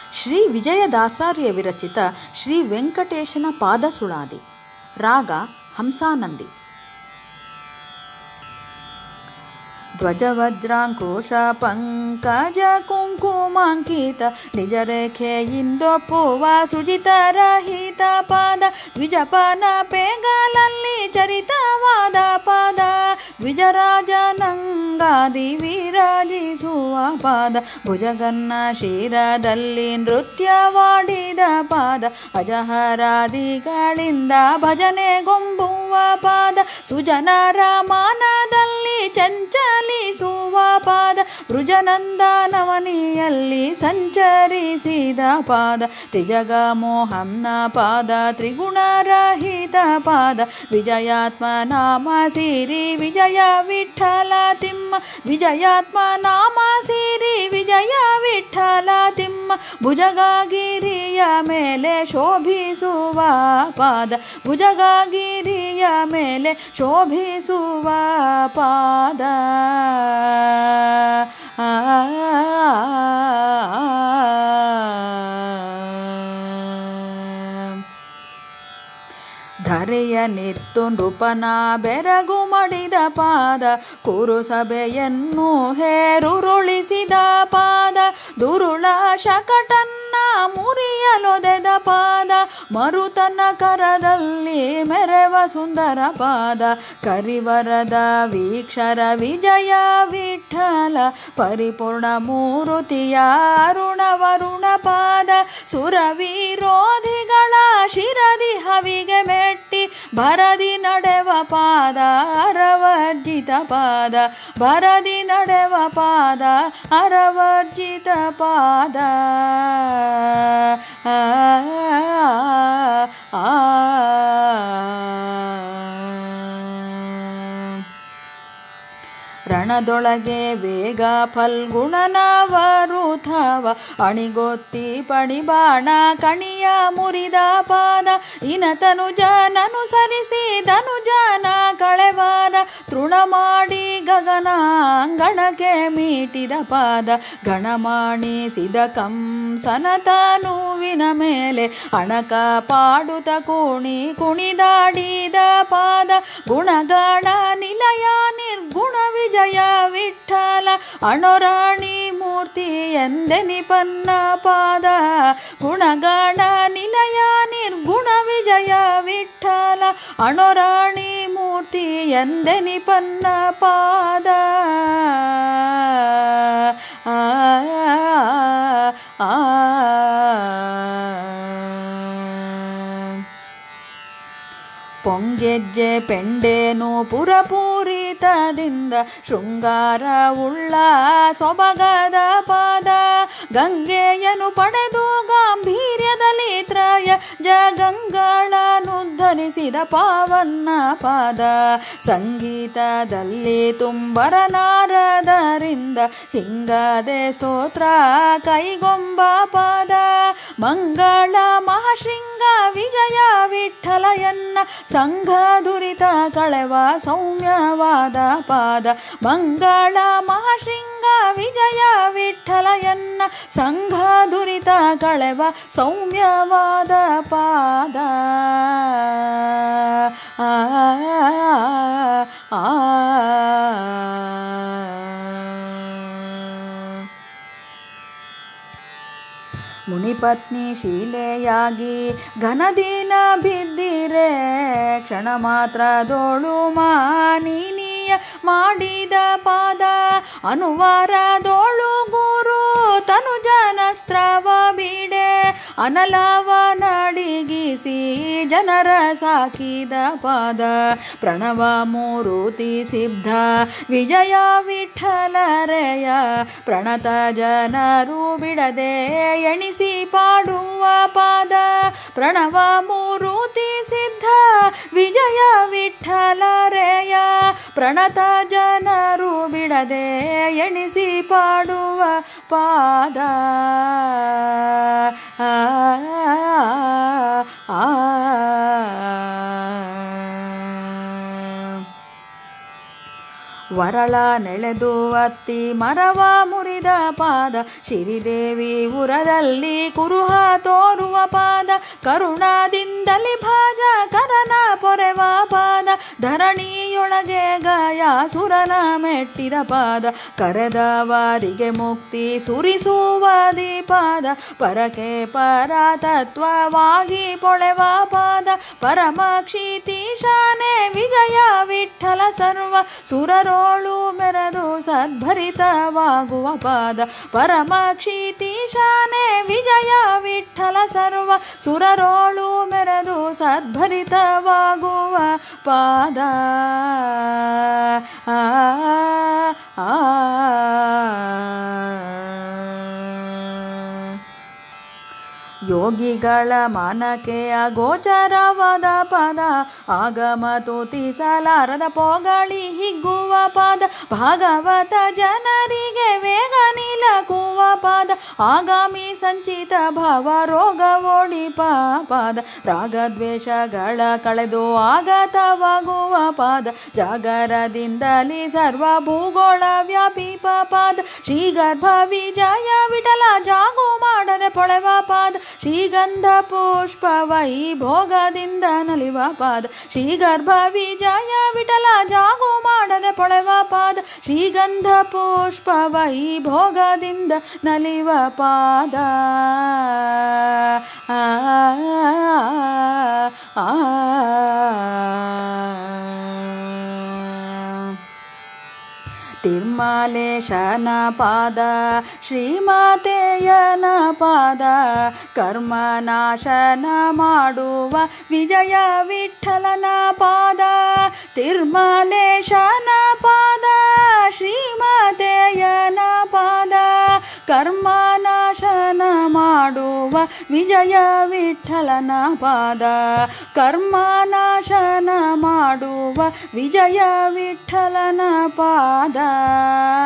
ಶ್ರೀ ವಿಜಯದಾಸಾರ್ಯ ವಿರಚಿತ ಶ್ರೀ ವೆಂಕಟೇಶನ ಪಾದಸುಳಾದಿ ರಾಗ ಹಂಸಾನಂದಿ ಧ್ವಜವಜ್ರಾಂಕುಶ ಪಂಕಜ ಕುಂಕುಮಾಂಕಿತ ನಿಜ ರೇಖೆಯಿಂದೊಪ್ಪುವ ಸುಜಿತರಹಿತ ಪಾದ ವಿಜಪನ ಪೇಗಲಲ್ಲಿ ಚರಿತವಾದ ಪಾದ ವಿಜರಾಜನಂಗಾದಿ ವಿರಾಜಿಸುವ ಪಾದ ಭುಜಗನ್ನ ಶಿರದಲ್ಲಿ ನೃತ್ಯವಾಡಿದ ಪಾದ ಅಜಹರಾದಿಗಳಿಂದ ಭಜನೆಗೊಂಬುವ ಪಾದ ಸುಜನರ ಮಾನದಲ್ಲಿ ಚಂಚಲಿಸುವ ಪಾದ ವೃಜನಂದನವನಿಯಲ್ಲಿ ಸಂಚರಿಸಿದ ಪಾದ ತ್ರಿಜಗ ಮೋಹಂನ ಪಾದ ತ್ರಿಗುಣರಹಿತ ಪಾದ ವಿಜಯಾತ್ಮ ನಾಮ ಸಿರಿ ವಿಜಯ ವಿಠಲ ತಿಮ್ಮ ವಿಜಯಾತ್ಮ ನಾಮ ಸಿರಿ ವಿಜಯ ವಿಠಲ ತಿಮ್ಮ ಭುಜಗಗಿರಿಯ ಮೇಲೆ ಶೋಭಿಸುವ ಪಾದ ಭುಜಗಗಿರಿಯ ಮೇಲೆ ಶೋಭಿಸುವ ಪಾದ ಆ ಧರೆಯ ನಿತ್ತು ನೃಪನ ಬೆರಗು ಮಡಿದ ಪಾದ ಕುರು ಸಭೆಯನ್ನು ಹೇರುರುಳಿಸಿದ ಪಾದ ದುರುಳ ಶಕಟನ್ನ ಮುರಿಯಲೊದೆದ ಪಾದ ಮರುತನ ಕರದಲ್ಲಿ ಮೆರವ ಸುಂದರ ಪಾದ ಕರಿವರದ ವೀಕ್ಷರ ವಿಜಯ ವಿಠಲ ಪರಿಪೂರ್ಣ ಮೂರುತಿಯ ಅರುಣ ವರುಣ ಪಾದ ಸುರವಿರೋಧಿಗಳ ಶಿರದಿ ಹವಿಗೆ ಮೆಟ್ಟಿ ಭರದಿ ನಡೆವ ಪಾದ ಅರವರ್ಜಿತ ಪಾದ ಭರದಿ ನಡೆವ ಪಾದ ಅರವರ್ಜಿತ ಪಾದ ಆ ಆ ರಣದೊಳಗೆ ವೇಗ ಫಲ್ಗುಣನ ವರುಥವ ಅಣಿಗೊತ್ತಿ ಪಣಿಬಾಣ ಕಣಿಯ ಮುರಿದ ಪಾದ ಇನತನು ಜನನು ಸರಿಸಿ ಧನು ಜನ ಕಳೆವಾರ ತೃಣ ಮಾಡಿ ಗಗನ ಅಂಗಣಕ್ಕೆ ಮೀಟಿದ ಪಾದ ಗಣಮಾಣಿಸಿದ ಕಂಸನ ತನುವಿನ ಮೇಲೆ ಅಣಕ ಪಾಡುತ್ತ ಕುಣಿ ಕುಣಿದಾಡಿದ ಪಾದ ಗುಣಗಣ ನಿಲಯ ನಿರ್ಗುಣ ವಿಜಯ ವಿಠಲ ಅಣೊರಾಣಿ ಮೂರ್ತಿ ಎಂದೆನಿಪನ್ನ ಪಾದ ಗುಣಗಣ ನಿಲಯ ನಿರ್ಗುಣ ವಿಜಯ ವಿಠಲ ಅಣೊರಾಣಿ ಮೂರ್ತಿ ಎಂದೆನಿಪನ್ನ ಪಾದ ಆ ಆ ಪೊಂಗೆಜ್ಜೆ ಪೆಂಡೇನು ಪುರಪೂರಿತದಿಂದ ಶೃಂಗಾರ ಉಳ್ಳ ಸೊಬಗದ ಪಾದ ಗಂಗೆಯನು ಪಡೆದು ಗಾಂಭೀರ್ಯದಲ್ಲಿ ತ್ರಯ ಜಗಂಗಳನುದ್ಧರಿಸಿದ ಪಾವನ್ನ ಪಾದ ಸಂಗೀತದಲ್ಲಿ ತುಂಬರ ನಾರದರಿಂದ ಹಿಂಗದೆ ಸ್ತೋತ್ರ ಕೈಗೊಂಬ ಪಾದ ಮಂಗಳ ಮಹಾಶೃಂಗ ವಿಜಯ ವಿಠಲಯನ್ನ ಸಂಘ ದುರಿತ ಕಳೆವ ಸೌಮ್ಯವಾದ ಪಾದ ಮಂಗಳ ಮಹಾಶೃಂಗ ವಿಜಯ ವಿಠಲಯನ್ನ ಸಂಘ ದುರಿತ ಕಳೆವ ಸೌಮ್ಯವಾದ ಪಾದ ಆ ಆ ಮುನಿಪತ್ನಿ ಶೀಲೆಯಾಗಿ ಘನದಿನ ಬಿದ್ದಿರೆ ಕ್ಷಣ ಮಾತ್ರದೋಳು ಮಾನಿನಿಯ ಮಾಡಿದ ಪಾದ ಅನುವಾರದೋಳು ಗುರು ತನು ಜನಸ್ತ್ರವ ಬಿಡೆ ಅನಲವ ನಡಿಗಿಸಿ ಜನರ ಸಾಕಿದ ಪಾದ ಪ್ರಣವ ಮೂರುತಿ ಸಿದ್ಧ ವಿಜಯ ವಿಠಲರೆಯ ಪ್ರಣತ ಜನರು ಬಿಡದೆ ಎಣಿಸಿ ಪಾಡುವ ಪಾದ ಪ್ರಣವ ಮೂರುತಿ ಸಿದ್ಧ ವಿಜಯ ವಿಠಲರೆಯ ಪ್ರಣತ ಜನರು ಬಿಡದೆ ಎಣಿಸಿ ಪಾಡುವ ಪಾದ ಆ ಆ ವರಳ ನೆಳೆದು ಅತ್ತಿ ಮರವ ಮುರಿದ ಪಾದ ಶ್ರೀದೇವಿ ಉರದಲ್ಲಿ ಕುರುಹ ತೋರುವ ಪಾದ ಕರುಣಾದಿಂದಲಿ ಭಾಜ ಕರನ ಪೊರೆವ ಪಾದ ಧರಣಿಯೊಳಗೆ ಗಾಯ ಸುರನ ಮೆಟ್ಟಿದ ಪಾದ ಕರೆದವರಿಗೆ ಮುಕ್ತಿ ಸುರಿಸುವ ದೀಪಾದ ಪರಕೆ ಪರ ತತ್ವವಾಗಿ ಪೊಳೆವ ಪಾದ ಪರಮ ಕ್ಷಿತೀಶಾನೆ ವಿಜಯ ವಿಠಲ ಸರ್ವ ಸುರರೋಳು ಮೆರೆದು ಸದ್ಭರಿತವಾಗುವ ಪಾದ ಪರಮ ಕ್ಷಿತೀಶಾನೆ ವಿಜಯ ವಿಠಲ ಸರ್ವ ಸುರರೋಳು ಮೆರೆದು ಸದ್ಭರಿತವಾಗುವ ಪಾದ ಆ ಆ ಯೋಗಿಗಳ ಮನಕ್ಕೆ ಅಗೋಚರವಾದ ಪದ ಆಗಮ ತೋತಿಸಲಾರದ ಪೋಗಳಿ ಹಿಗ್ಗುವ ಪಾದ ಭಾಗವತ ಜನರಿಗೆ ವೇಗ ನಿಲಕುವ ಪಾದ ಆಗಾಮಿ ಸಂಚಿತ ಭಾವ ರೋಗ ಓಡಿಪ ಪಾದ ರಾಗದ್ವೇಷಗಳ ಕಳೆದು ಆಗತವಾಗುವ ಪಾದ ಜಾಗರದಿಂದಲೇ ಸರ್ವ ಭೂಗೋಳ ವ್ಯಾಪಿಪ ಪಾದ ಶ್ರೀಗರ್ಭ ವಿಜಯ ವಿಠಲ ಜಾಗು ಮಾಡದೆ ಪೊಳೆವ ಪಾದ ಶ್ರೀಗಂಧ ಪುಷ್ಪ ವೈಭೋಗದಿಂದ ನಲಿವ ಪಾದ ಶ್ರೀಗರ್ಭ ವಿಜಯ ವಿಠಲ ಜಾಗು ಮಾಡದೆ ಪೊಳೆವ ಪಾದ ಶ್ರೀಗಂಧ ಪುಷ್ಪ ವೈಭೋಗದಿಂದ ನಲಿವ ಪಾದ ಆ ಆ ತಿರ್ಮಾಲೇಶನ ಪಾದ ಶ್ರೀಮಾತೆಯನ ಪಾದ ಕರ್ಮನಾಶನ ಮಾಡುವ ವಿಜಯ ವಿಠಲನ ಪಾದ ತಿರ್ಮಾಲೇಶನ ಪಾದ ಶ್ರೀಮಾತೆಯನ ಪಾದ ಕರ್ಮನಾಶನ ಮಾಡುವ ವಿಜಯ ವಿಠಲನ ಪಾದ ಕರ್ಮನಾಶನ ಮಾಡುವ ವಿಜಯ ವಿಠಲನ ಪಾದ